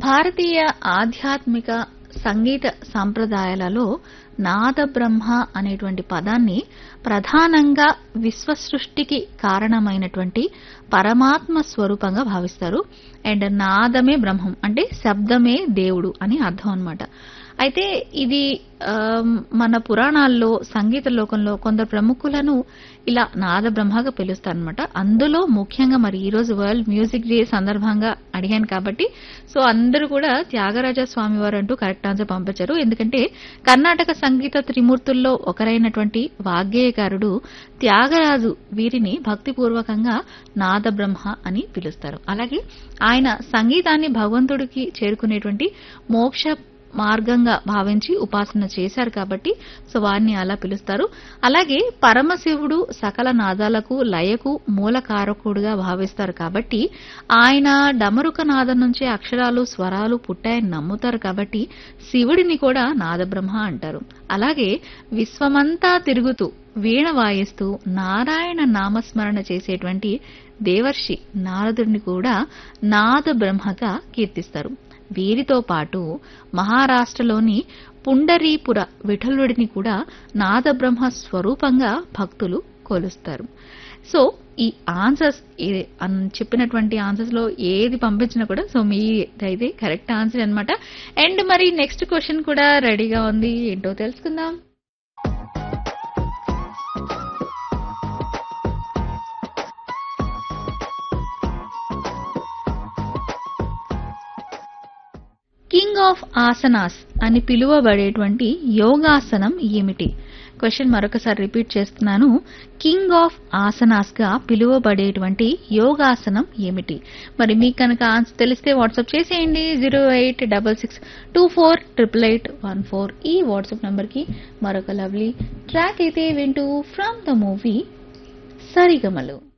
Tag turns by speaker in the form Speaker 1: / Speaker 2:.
Speaker 1: భారతీయ ఆధ్యాత్మిక సంగీత సంప్రదాయాలలో నాద బ్రహ్మ అనేటువంటి పదాన్ని ప్రధానంగా విశ్వ సృష్టికి కారణమైనటువంటి పరమాత్మ స్వరూపంగా భావిస్తారు అండ్ నాదమే బ్రహ్మం అంటే శబ్దమే దేవుడు అని అర్థం అన్నమాట అయితే ఇది ఆమ్, మన పురాణాల్లో సంగీత లోకంలో కొందరు ప్రముఖులను ఇలా నాద బ్రహ్మగా పిలుస్తారనమాట అందులో ముఖ్యంగా మరి ఈ రోజు వరల్డ్ మ్యూజిక్ డే సందర్భంగా అడిగాను కాబట్టి సో అందరూ కూడా త్యాగరాజ స్వామి వారు అంటూ కరెక్ట్ ఆన్సర్ పంపించారు ఎందుకంటే కర్ణాటక సంగీత త్రిమూర్తుల్లో ఒకరైనటువంటి వాగ్గేయకారుడు త్యాగరాజు వీరిని భక్తిపూర్వకంగా నాద బ్రహ్మ అని పిలుస్తారు అలాగే ఆయన సంగీతాన్ని భగవంతుడికి చేరుకునేటువంటి మోక్ష మార్గంగా భావించి ఉపాసన చేశారు కాబట్టి సో వారిని అలా పిలుస్తారు అలాగే పరమశివుడు సకల నాదాలకు లయకు మూలకారకుడుగా భావిస్తారు కాబట్టి ఆయన డమరుక నాదం నుంచి అక్షరాలు స్వరాలు పుట్టాయని నమ్ముతారు కాబట్టి శివుడిని కూడా నాదబ్రహ్మ అంటారు అలాగే విశ్వమంతా తిరుగుతూ వీణ వాయిస్తూ నారాయణ నామస్మరణ చేసేటువంటి దేవర్షి నారదుడిని కూడా నాద బ్రహ్మగా కీర్తిస్తారు వీరితో పాటు మహారాష్ట్రలోని పుండరీపుర విఠలుడిని కూడా నాదబ్రహ్మ స్వరూపంగా భక్తులు కొలుస్తారు సో ఈ ఆన్సర్స్ ఏ- అన్ చెప్పినటువంటి ఆన్సర్స్ లో ఏది పంపించినా కూడా సో మీ అయితే కరెక్ట్ ఆన్సర్ అన్నమాట అండ్ మరి నెక్స్ట్ క్వశ్చన్ కూడా రెడీగా ఉంది ఏంటో తెలుసుకుందాం కింగ్ ఆఫ్ ఆసనాస్ అని పిలువబడేటువంటి యోగాసనం ఏమిటి క్వశ్చన్ మరొకసారి రిపీట్ చేస్తున్నాను కింగ్ ఆఫ్ ఆసనాస్ గా పిలువబడేటువంటి యోగాసనం ఏమిటి మరి మీకు కనుక ఆన్సర్ తెలిస్తే వాట్సాప్ చేసేయండి zero eight double six two four triple eight one four ఈ వాట్సాప్ నంబర్ కి మరొక లవ్లీ ట్రాక్ అయితే వింటూ ఫ్రమ్ ద మూవీ సరిగమలు